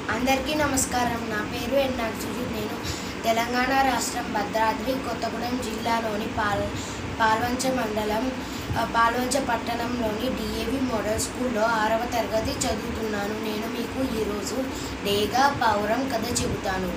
అందరికీ నమస్కారం నా పేరు ఎన్నాడు సుజిత్ నేను తెలంగాణ రాష్ట్రం భద్రాద్రి కొత్తగూడెం జిల్లాలోని పాల్ పాల్వంచ మండలం ఆ, పాల్వంచ పట్టణంలోని డిఏవి మోడల్ స్కూల్లో ఆరవ తరగతి చదువుతున్నాను నేను మీకు ఈరోజు డేగా పావురం కథ చెబుతాను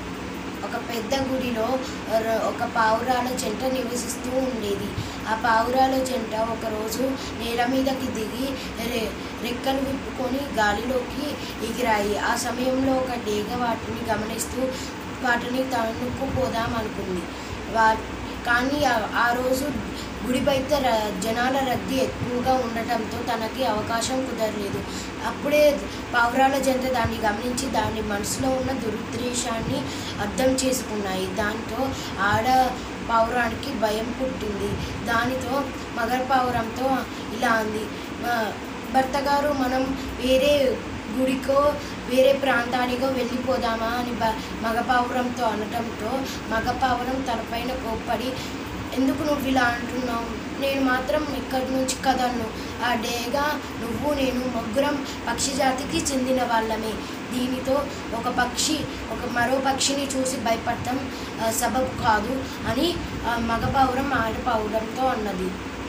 ఒక పెద్ద గుడిలో ర- ఒక పావురాల జంట నివసిస్తూ ఉండేది ఆ పావురాల జంట ఒకరోజు నేల మీదకి దిగి రె రెక్కలు విప్పుకొని గాలిలోకి ఎగిరాయి ఆ సమయంలో ఒక డేగ వాటిని గమనిస్తూ వాటిని తన్నుకుపోదాం అనుకుంది వా కానీ ఆ- ఆ రోజు గుడి బయట ర- జనాల రద్దీ ఎక్కువగా ఉండటంతో తనకి అవకాశం కుదరలేదు అప్పుడే పావురాల జంట దాన్ని గమనించి దాని మనసులో ఉన్న దురుద్దేశాన్ని అర్థం చేసుకున్నాయి దాంతో ఆడ పావురానికి భయం పుట్టింది దానితో మగ పావురంతో ఇలా అంది "మా- భర్త గారు మనం వేరే గుడికో వేరే ప్రాంతానికో వెళ్ళిపోదామా అని బ మగ పావురంతో అనటంతో మగ పావురం తనపైన కోప్పడి ఎందుకు నువ్వు ఇలా అంటున్నావు నేను మాత్రం ఇక్కడి నుంచి కదలను ఆ డేగా నువ్వు నేను ముగ్గురం పక్షి జాతికి చెందిన వాళ్ళమే దీనితో ఒక పక్షి ఒక మరో పక్షిని చూసి భయపడటం ఆ, సబబు కాదు అని ఆ, మగ పావురం ఆడపావురంతో అన్నది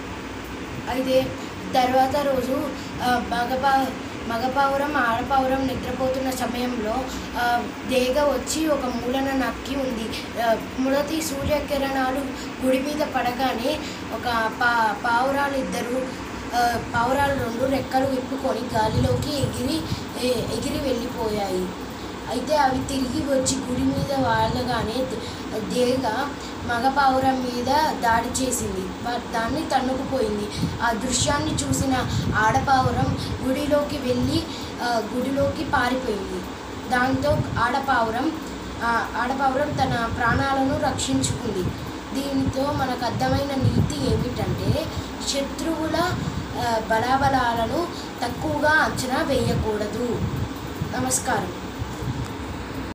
అయితే తర్వాత రోజు ఆ, మగపా మగపావురం ఆడపావురం నిద్రపోతున్న సమయంలో ఆ, దేగ వచ్చి ఒక మూలన నక్కి ఉంది ఆ, మొదటి సూర్యకిరణాలు గుడి మీద పడగానే ఒక పా పావురాలు ఇద్దరు ఆ, పావురాలు రెండు రెక్కలు విప్పుకొని గాలిలోకి ఎగిరి ఏ- ఎగిరి వెళ్ళిపోయాయి అయితే అవి తిరిగి వచ్చి గుడి మీద వాళ్ళగానే దేగ మగ పావురం మీద దాడి చేసింది బట్ దాన్ని తన్నుకుపోయింది ఆ దృశ్యాన్ని చూసిన ఆడపావురం గుడిలోకి వెళ్ళి ఆ, గుడిలోకి పారిపోయింది దాంతో ఆడపావురం ఆ, ఆడపావురం తన ప్రాణాలను రక్షించుకుంది దీనితో మనకు అర్థమైన నీతి ఏమిటంటే శత్రువుల ఆ, బలాబలాలను తక్కువగా అంచనా వేయకూడదు నమస్కారం